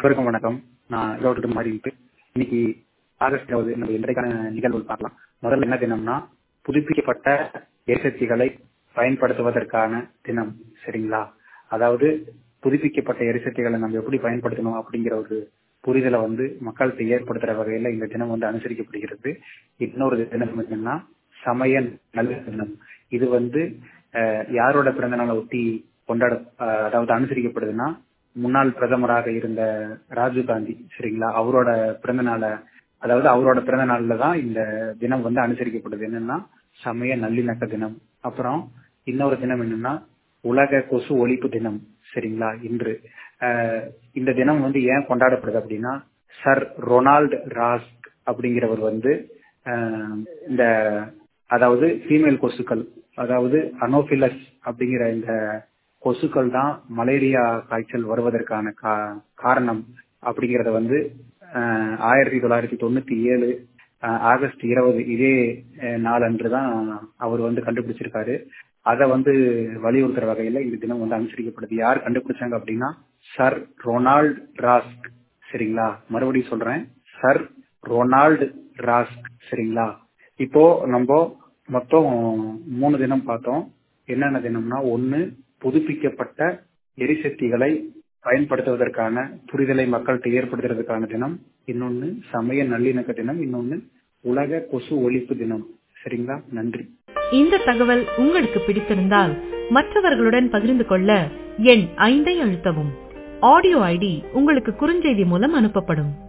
அனைவருக்கும் வணக்கம் நான் ஈரோடு மாறிட்டு இன்னைக்கு ஆகஸ்ட் இருபது நம்ம இன்றைக்கான நிகழ்வு பார்க்கலாம் முதல்ல என்ன தினம்னா புதுப்பிக்கப்பட்ட எரிசக்திகளை பயன்படுத்துவதற்கான தினம் சரிங்களா அதாவது புதுப்பிக்கப்பட்ட எரிசக்திகளை நம்ம எப்படி பயன்படுத்தணும் அப்படிங்கிற ஒரு புரிதலை வந்து மக்களுக்கு ஏற்படுத்துற வகையில இந்த தினம் வந்து அனுசரிக்கப்படுகிறது இன்னொரு தினம் என்னன்னா சமய நல்ல தினம் இது வந்து அஹ், யாரோட பிறந்த நாளை ஒட்டி கொண்டாட அஹ், அதாவது அனுசரிக்கப்படுதுன்னா முன்னாள் பிரதமராக இருந்த ராஜீவ் காந்தி சரிங்களா அவரோட பிறந்த நாளை அதாவது அவரோட பிறந்த நாள்ல தான் இந்த தினம் வந்து அனுசரிக்கப்படுது என்னன்னா சமய நல்லிணக்க தினம் அப்புறம் இன்னொரு தினம் என்னன்னா உலக கொசு ஒழிப்பு தினம் சரிங்களா இன்று அஹ், இந்த தினம் வந்து ஏன் கொண்டாடப்படுது அப்படின்னா சர் ரொனால்டு ராஸ்க் அப்படிங்கிறவர் வந்து அஹ், இந்த அதாவது ஃபீமேல் கொசுக்கள் அதாவது அனோபிலஸ் அப்படிங்கிற இந்த கொசுக்கள் தான் மலேரியா காய்ச்சல் வருவதற்கான கா- காரணம் அப்படிங்கறத வந்து அஹ், ஆயிரத்தி தொள்ளாயிரத்தி தொண்ணூத்தி ஏழு அஹ், ஆகஸ்ட் இருபது இதே அஹ், நாளன்று தான் அவர் வந்து கண்டுபிடிச்சிருக்காரு அதை வந்து வலியுறுத்துற வகையில இந்த தினம் வந்து அனுசரிக்கப்படுது யார் கண்டுபிடிச்சாங்க அப்படின்னா சர் ரொனால்ட் ராஸ்க் சரிங்களா மறுபடியும் சொல்றேன் சர் ரொனால்டு ராஸ்க் சரிங்களா இப்போ நம்ம மொத்தம் மூணு தினம் பார்த்தோம் என்னென்ன தினம்னா ஒன்னு புதுப்பிக்கப்பட்ட எரிசக்திகளை பயன்படுத்துவதற்கான புரிதலை மக்கள்கிட்ட ஏற்படுத்துறதுக்கான தினம் இன்னொன்னு சமய நல்லிணக்க தினம் இன்னொன்னு உலக கொசு ஒழிப்பு தினம் சரிங்களா நன்றி இந்த தகவல் உங்களுக்கு பிடித்திருந்தால் மற்றவர்களுடன் பகிர்ந்து கொள்ள எண் ஐந்தை அழுத்தவும் ஆடியோ ஐடி உங்களுக்கு குறுஞ்செய்தி மூலம் அனுப்பப்படும்